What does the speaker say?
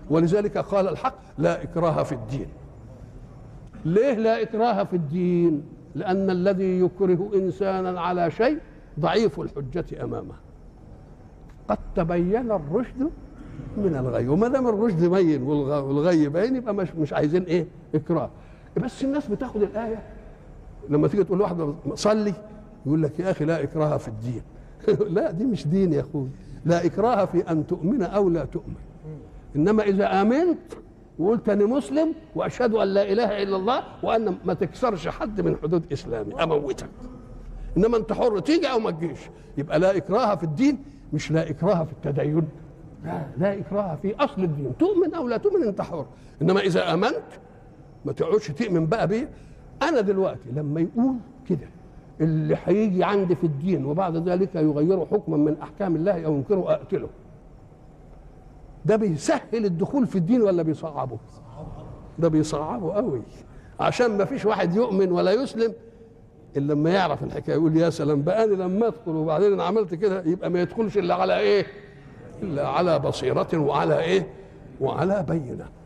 ولذلك قال الحق لا إكراه في الدين ليه لا إكراه في الدين لأن الذي يكره إنسانا على شيء ضعيف الحجة أمامه قد تبين الرشد من الغي وما دام الرشد بين والغي باين يبقى مش مش عايزين ايه اكراه بس الناس بتاخد الايه لما تيجي تقول لواحد صلي يقول لك يا اخي لا اكراه في الدين لا دي مش دين يا اخوي لا اكراه في ان تؤمن او لا تؤمن انما اذا امنت وقلت انا مسلم واشهد ان لا اله الا الله وان ما تكسرش حد من حدود اسلامي اموتك انما انت حر تيجي او ما تجيش يبقى لا اكراه في الدين مش لا اكراه في التدين لا لا اكراه في اصل الدين تؤمن او لا تؤمن انت حر انما اذا امنت ما تقعدش تؤمن بقى بيه انا دلوقتي لما يقول كده اللي هيجي عندي في الدين وبعد ذلك يغير حكما من احكام الله او ينكره اقتله ده بيسهل الدخول في الدين ولا بيصعبه ده بيصعبه قوي عشان ما فيش واحد يؤمن ولا يسلم الا لما يعرف الحكايه يقول يا سلام بقى انا لما ادخل وبعدين انا عملت كده يبقى ما يدخلش الا على ايه الا على بصيره وعلى ايه وعلى بينه